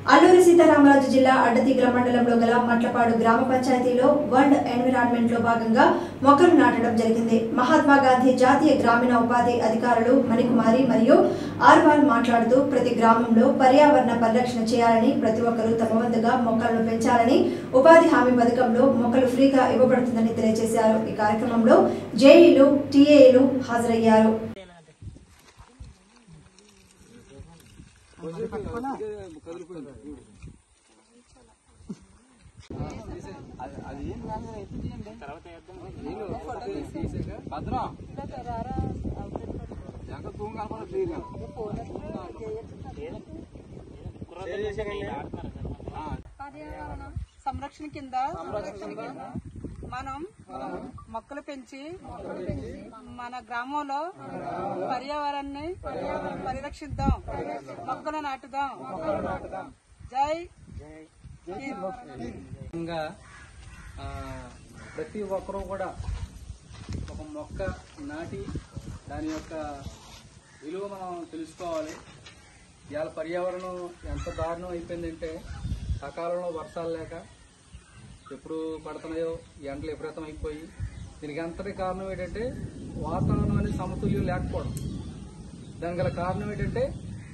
అల్లూరి సీతారామరాజు జిల్లా అడ్డతీగల మండలంలో గల మట్లపాడు గ్రామ పంచాయతీలో వరల్డ్ ఎన్విరాన్మెంట్ లో భాగంగా మొక్కలు నాటడం జరిగింది మహాత్మా గాంధీ జాతీయ గ్రామీణ ఉపాధి అధికారులు మణికుమారి మరియు ఆర్వాల్ మాట్లాడుతూ ప్రతి గ్రామంలో పర్యావరణ పరిరక్షణ చేయాలని ప్రతి ఒక్కరూ తమ వంతుగా మొక్కలను పెంచాలని ఉపాధి హామీ పథకంలో మొక్కలు ఫ్రీగా ఇవ్వబడుతుందని తెలియజేశారు ఈ కార్యక్రమంలో జేఈలు టీఏలు హాజరయ్యారు భద్రం ఎక్కడ తూము కలపడం క్లియర్గా పర్యావరణ సంరక్షణ కింద మనం మొక్కలు పెంచి మన గ్రామంలో పర్యావరణాన్ని పరిరక్షిద్దాం మొక్కలు నాటుదాం జై హింద్. ఇంకా ఆ, ప్రతి ఒక్కరూ కూడా ఒక మొక్క నాటి దాని యొక్క విలువ మనం తెలుసుకోవాలి ఇవాళ పర్యావరణం ఎంత దారుణం అయిపోయిందంటే సకాలంలో వర్షాలు లేక ఎప్పుడు పడుతున్నాయో ఎండలు విపరీతం అయిపోయి దీనికి అంతటి కారణం ఏంటంటే వాతావరణం అనేది సమతుల్యం లేకపోవడం దానికి గల కారణం ఏంటంటే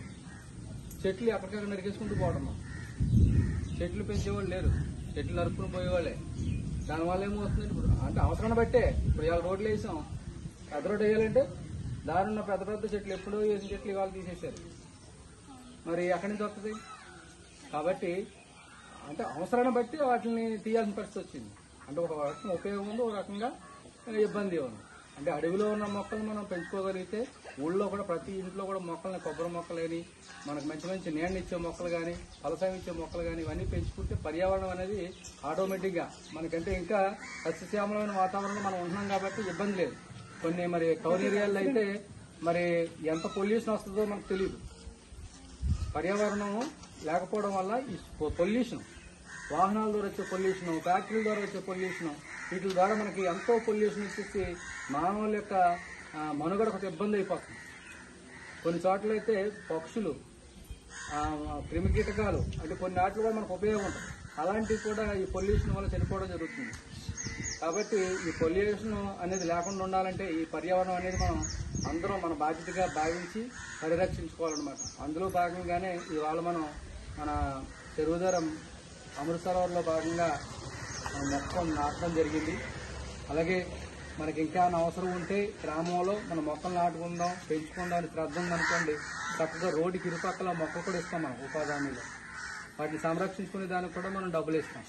చెట్లు ఎక్కడికక్కడ నరికేసుకుంటూ పోవడం చెట్లు పెంచేవాళ్ళు లేరు చెట్లు నరుకుని పోయేవాళ్ళే దానివల్ల ఏమవుతుంది ఇప్పుడు అంటే అవసరాన్ని బట్టే ఇప్పుడు ఇవాళ రోడ్లు వేసాం పెద్ద రోడ్డు వేయాలంటే దారి ఉన్న పెద్ద పెద్ద చెట్లు ఎప్పుడో వేసిన చెట్లు ఇవాళ తీసేశారు మరి ఎక్కడి నుంచి వస్తుంది కాబట్టి అంటే అవసరాన్ని బట్టి వాటిని తీయాల్సిన పరిస్థితి వచ్చింది అంటే ఒక రకం ఉపయోగం ఉంది ఒక రకంగా ఇబ్బంది ఉంది అంటే అడవిలో ఉన్న మొక్కలు మనం పెంచుకోగలిగితే ఊళ్ళో కూడా ప్రతి ఇంట్లో కూడా మొక్కల్ని కొబ్బరి మొక్కలు కానీ మనకు మంచి మంచి నీడని ఇచ్చే మొక్కలు కానీ ఫలసాయం ఇచ్చే మొక్కలు కానీ ఇవన్నీ పెంచుకుంటే పర్యావరణం అనేది ఆటోమేటిక్గా మనకంటే ఇంకా సస్యశ్యామలమైన వాతావరణంలో మనం ఉంటున్నాం కాబట్టి ఇబ్బంది లేదు కొన్ని మరి టౌన్ ఏరియాల్లో అయితే మరి ఎంత పొల్యూషన్ వస్తుందో మనకు తెలియదు పర్యావరణం లేకపోవడం వల్ల ఈ పొల్యూషన్ వాహనాల ద్వారా వచ్చే పొల్యూషన్ ఫ్యాక్టరీల ద్వారా వచ్చే పొల్యూషన్ వీటి ద్వారా మనకి ఎంతో పొల్యూషన్ వచ్చేసి మానవుల యొక్క ఆ, మనుగడ ఒక ఇబ్బంది అయిపోతుంది కొన్ని చోట్ల అయితే పక్షులు ఆ, క్రిమి కీటకాలు అంటే కొన్ని వాటిలో కూడా మనకు ఉపయోగం ఉంటుంది అలాంటివి కూడా ఈ పొల్యూషన్ వల్ల చనిపోవడం జరుగుతుంది కాబట్టి ఈ పొల్యూషన్ అనేది లేకుండా ఉండాలంటే ఈ పర్యావరణం అనేది మనం అందరం మన బాధ్యతగా భావించి పరిరక్షించుకోవాలన్నమాట అందులో భాగంగానే ఇవాళ మనం మన చెరువుదరం అమృత సరోవర్లో భాగంగా మన మొక్కలు నాటడం జరిగింది అలాగే మనకి ఇంకా ఏమైనా అవసరం ఉంటే గ్రామంలో మన మొక్కలు నాటుకుందాం పెంచుకుందాం అని శ్రద్ధ ఉందనుకోండి చక్కగా రోడ్డుకి ఇరుపక్కల మొక్కలు కూడా ఇస్తాం మనం ఉపాధి హామీలో వాటిని సంరక్షించుకునే దానికి కూడా మనం డబ్బులు ఇస్తాం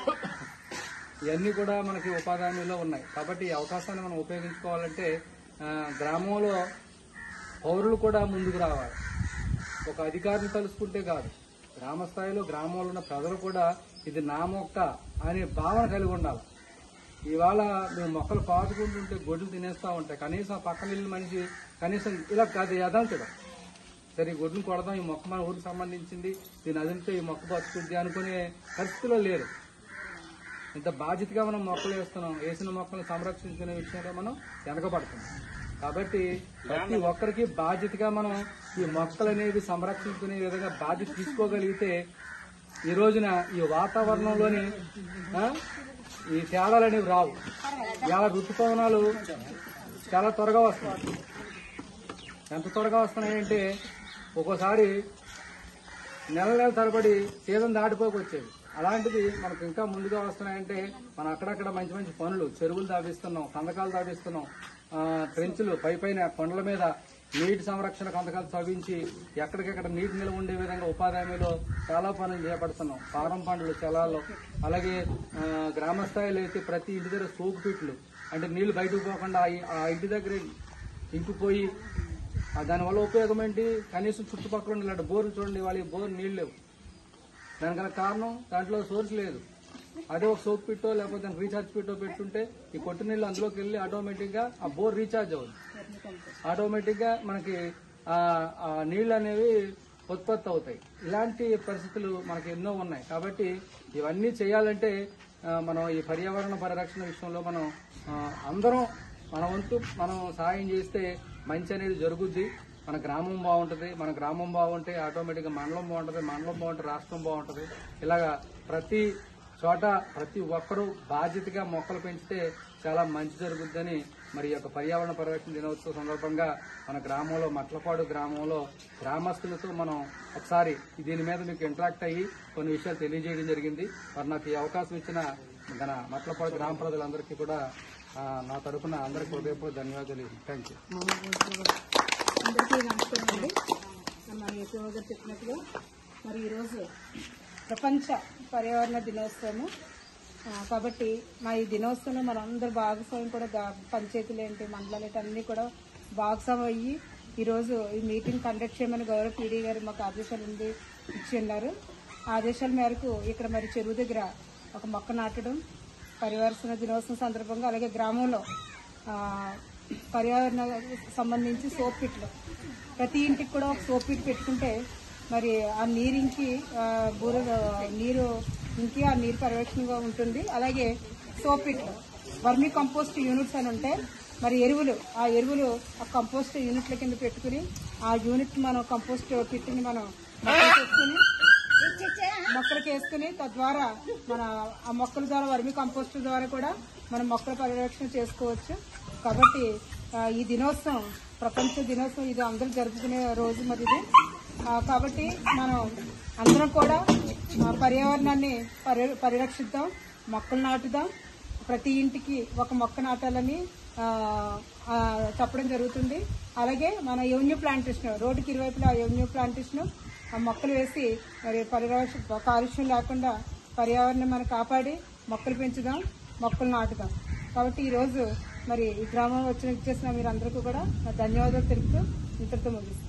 ఇవన్నీ కూడా మనకి ఉపాధి హామీలో ఉన్నాయి కాబట్టి ఈ అవకాశాన్ని మనం ఉపయోగించుకోవాలంటే ఆ, గ్రామంలో పౌరులు కూడా ముందుకు రావాలి ఒక అధికారిని కలుసుకుంటే కాదు గ్రామ స్థాయిలో గ్రామంలో ఉన్న ప్రజలు కూడా ఇది నా మొక్క అనే భావన కలిగి ఉండాలి ఇవాళ మేము మొక్కలు పాతుకుంటుంటే గొడ్లు తినేస్తా ఉంటాయి కనీసం ఆ పక్కన వెళ్ళిన మనిషి కనీసం ఇలా కాదు యథాంతుడు సరే ఈ గొడ్డును కొడదాం ఈ మొక్క మన ఊరికి సంబంధించింది దీని అదింటే ఈ మొక్క బతుకుద్ది అనుకునే పరిస్థితిలో లేరు ఇంత బాధ్యతగా మనం మొక్కలు వేస్తున్నాం వేసిన మొక్కలను సంరక్షించుకునే విషయంలో మనం వెనకబడుతున్నాం కాబట్టి ప్రతి ఒక్కరికి బాధ్యతగా మనం ఈ మొక్కలు అనేవి సంరక్షించుకునే విధంగా బాధ్యత తీసుకోగలిగితే ఈ రోజున ఈ వాతావరణంలోని ఆ, ఈ తేడాలు అనేవి రావు ఇలా ఋతుపవనాలు చాలా త్వరగా వస్తాయి ఎంత త్వరగా వస్తున్నాయంటే ఒక్కోసారి నెల నెల తరబడి సీజన్ దాటిపోకొచ్చేది అలాంటిది మనకు ఇంకా ముందుగా వస్తున్నాయంటే మనం అక్కడక్కడ మంచి మంచి పనులు చెరువులు దాటిస్తున్నాం కందకాలు దాటిస్తున్నాం ఆ, ట్రెంచులు పై పైన కొండల మీద నీటి సంరక్షణ కందకాలు తవ్వించి ఎక్కడికెక్కడ నీటి నిల్వ ఉండే విధంగా ఉపాధి హామీలో చాలా పనులు చేపడుతున్నాం ఫారం పంటలు పొలాల్లో అలాగే ఆ, గ్రామ స్థాయిలో అయితే ప్రతి ఇంటి దగ్గర సోపు పిట్లు అంటే నీళ్లు బయటకు పోకుండా ఆ- ఆ ఇంటి దగ్గర ఇంకిపోయి ఆ దానివల్ల ఉపయోగం ఏంటి కనీసం చుట్టుపక్కల ఉండే ఇలాంటి బోర్లు చూడండి వాళ్ళకి బోర్ నీళ్ళు లేవు దానికి గల కారణం దాంట్లో సోర్స్ లేదు అదే ఒక సోప్ పిట్టో లేకపోతే దానికి రీఛార్జ్ పిట్టో పెట్టుంటే ఈ కొట్టు నీళ్ళు అందులోకి వెళ్ళి ఆటోమేటిక్గా ఆ బోర్ రీఛార్జ్ అవుతుంది ఆటోమేటిక్గా మనకి ఆ ఆ నీళ్ళు అనేవి ఉత్పత్తి అవుతాయి ఇలాంటి పరిస్థితులు మనకి ఎన్నో ఉన్నాయి కాబట్టి ఇవన్నీ చేయాలంటే ఆ, మనం ఈ పర్యావరణ పరిరక్షణ విషయంలో మనం ఆ, అందరం మన వంతు మనం సాయం చేస్తే మంచి అనేది జరుగుద్ది మన గ్రామం బాగుంటుంది మన గ్రామం బాగుంటే ఆటోమేటిక్గా మండలం బాగుంటుంది మండలం బాగుంటే రాష్ట్రం బాగుంటుంది ఇలాగా ప్రతి చోట ప్రతి ఒక్కరూ బాధ్యతగా మొక్కలు పెంచితే చాలా మంచి జరుగుద్దని మరి ఈ యొక్క పర్యావరణ పరిరక్షణ దినోత్సవ సందర్భంగా మన గ్రామంలో మట్లపాడు గ్రామంలో గ్రామస్తులతో మనం ఒకసారి దీని మీద మీకు ఇంటరాక్ట్ అయ్యి కొన్ని విషయాలు తెలియజేయడం జరిగింది మరి నాకు ఈ అవకాశం ఇచ్చిన మన మట్లపాడు గ్రామ ప్రజలందరికీ కూడా ఆ, నా తరపున అందరికీ హృదయపూర్వక ధన్యవాదాలు థ్యాంక్ యూ అందరికీ నమస్కారం అండి మన యశోవ గారు చెప్పినట్టుగా మరి ఈరోజు ప్రపంచ పర్యావరణ దినోత్సవము ఆ, కాబట్టి మా ఈ దినోత్సవంలో మనందరూ భాగస్వామ్యం కూడా గా- పంచాయతీలు ఏంటి మండలాలు ఏంటి అన్నీ కూడా భాగస్వామ్యం అయ్యి ఈరోజు ఈ మీటింగ్ కండక్ట్ చేయమని గౌరవ పీడీ గారు మాకు ఆదేశాలు ఉంది ఇచ్చి ఉన్నారు ఆ ఆదేశాల మేరకు ఇక్కడ మరి చెరువు దగ్గర ఒక మొక్క నాటడం పరివారణ దినోత్సవం సందర్భంగా అలాగే గ్రామంలో ఆ, పర్యావరణ సంబంధించి సోప్ పిట్లు ప్రతి ఇంటికి కూడా ఒక సోప్ పిట్ పెట్టుకుంటే మరి ఆ నీరు ఇంకి ఆ, బూర నీరు ఇంకి ఆ నీరు పరిరక్షణగా ఉంటుంది అలాగే సోప్ పిట్లు వర్మీ కంపోస్ట్ యూనిట్స్ అని ఉంటే మరి ఎరువులు ఆ ఎరువులు ఆ కంపోస్ట్ యూనిట్ల కింద పెట్టుకుని ఆ యూనిట్ మనం కంపోస్ట్ పిట్ని మనం మొక్కలకు వేసుకుని మొక్కలకు వేసుకుని తద్వారా మన ఆ మొక్కల ద్వారా వర్మి కంపోస్ట్ ద్వారా కూడా మనం మొక్కల పరిరక్షణ చేసుకోవచ్చు కాబట్టి ఆ, ఈ దినోత్సవం ప్రపంచ దినోత్సవం ఇది అందరూ జరుపుకునే రోజు మరి ఇది ఆ, కాబట్టి మనం అందరం కూడా ఆ, పర్యావరణాన్ని పరి పరిరక్షిద్దాం మొక్కలు నాటుదాం ప్రతి ఇంటికి ఒక మొక్క నాటాలని ఆ, ఆ, చెప్పడం జరుగుతుంది అలాగే మన ఎవెన్యూ ప్లాంటేషన్ రోడ్డుకి ఇరువైపులా ఎవెన్యూ ప్లాంటేషన్ ఆ మొక్కలు వేసి మరి పరిరక్ష కాలుష్యం లేకుండా పర్యావరణం మనం కాపాడి మొక్కలు పెంచుదాం మొక్కలు నాటుదాం కాబట్టి ఈరోజు మరి ఈ గ్రామం వచ్చిన ఇచ్చేసిన మీరందరికీ కూడా నా ధన్యవాదాలు తెలుపుతూ ఇంతటితో ముగిస్తాను